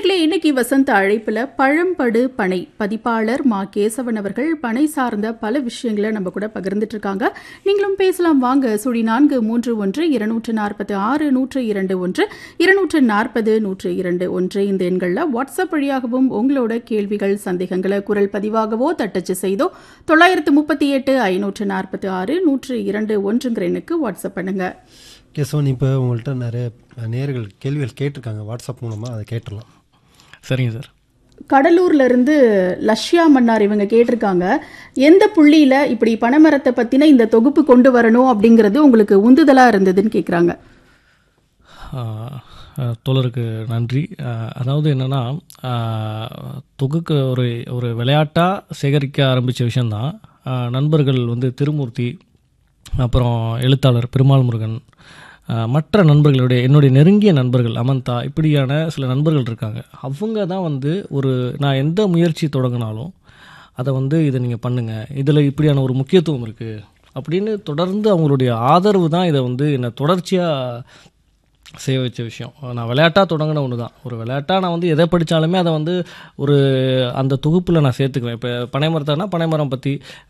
நேர்களே இன்னைக்கு வசந்த அழைப்புல பழம்படு பனை பதிப்பாளர் மா கேசவன் அவர்கள் பனை சார்ந்த பல விஷயங்களை நம்ம கூட பகிர்ந்துட்டு இருக்காங்க நீங்களும் பேசலாம் வாங்க சுழி நான்கு மூன்று ஒன்று இருநூற்று நாற்பத்தி ஆறு நூற்று இரண்டு ஒன்று இருநூற்று நாற்பது நூற்று இரண்டு ஒன்று இந்த எண்களில் வாட்ஸ்அப் வழியாகவும் உங்களோட கேள்விகள் சந்தேகங்களை குரல் பதிவாகவோ தட்டச்சு செய்தோ தொள்ளாயிரத்து முப்பத்தி எட்டு ஐநூற்று நாற்பத்தி ஆறு நூற்று இரண்டு ஒன்றுங்கிற எண்ணுக்கு வாட்ஸ்அப் பண்ணுங்க கேசவன் இப்போ உங்கள்கிட்ட நிறைய நேர்கள் கேள்விகள் கேட்டிருக்காங்க வாட்ஸ்அப் மூலமாக அதை கேட்டுடலாம் சரிங்க சார் கடலூர்ல இருந்து லஷ்யா மன்னார் இவங்க கேட்டிருக்காங்க எந்த புள்ளியில இப்படி பனைமரத்தை பத்தின இந்த தொகுப்பு கொண்டு வரணும் அப்படிங்கிறது உங்களுக்கு உந்துதலா இருந்ததுன்னு கேக்குறாங்க ஆஹ், ஆஹ், தோழருக்கு நன்றி ஆஹ், அதாவது என்னென்னா தொகுக்க ஒரு ஒரு விளையாட்டாக சேகரிக்க ஆரம்பித்த விஷயந்தான் ஆஹ், நண்பர்கள் வந்து திருமூர்த்தி அப்புறம் எழுத்தாளர் பெருமாள் முருகன் ஆஹ், மற்ற நண்பர்களுடைய என்னுடைய நெருங்கிய நண்பர்கள் அமந்தா இப்படியான சில நண்பர்கள் இருக்காங்க அவங்க தான் வந்து ஒரு நான் எந்த முயற்சி தொடங்கினாலும் அதை வந்து இதை நீங்கள் பண்ணுங்கள் இதில் இப்படியான ஒரு முக்கியத்துவம் இருக்குது அப்படின்னு தொடர்ந்து அவங்களுடைய ஆதரவு தான் இதை வந்து என்னை தொடர்ச்சியாக செய்ய வச்ச விஷயம் நான் விளையாட்டாக தொடங்கின ஒன்று தான் ஒரு விளையாட்டாக நான் வந்து எதை படித்தாலுமே அதை வந்து ஒரு அந்த தொகுப்பில் நான் சேர்த்துக்குவேன் இப்போ பனைமரத்தைனா பனைமரம் பற்றி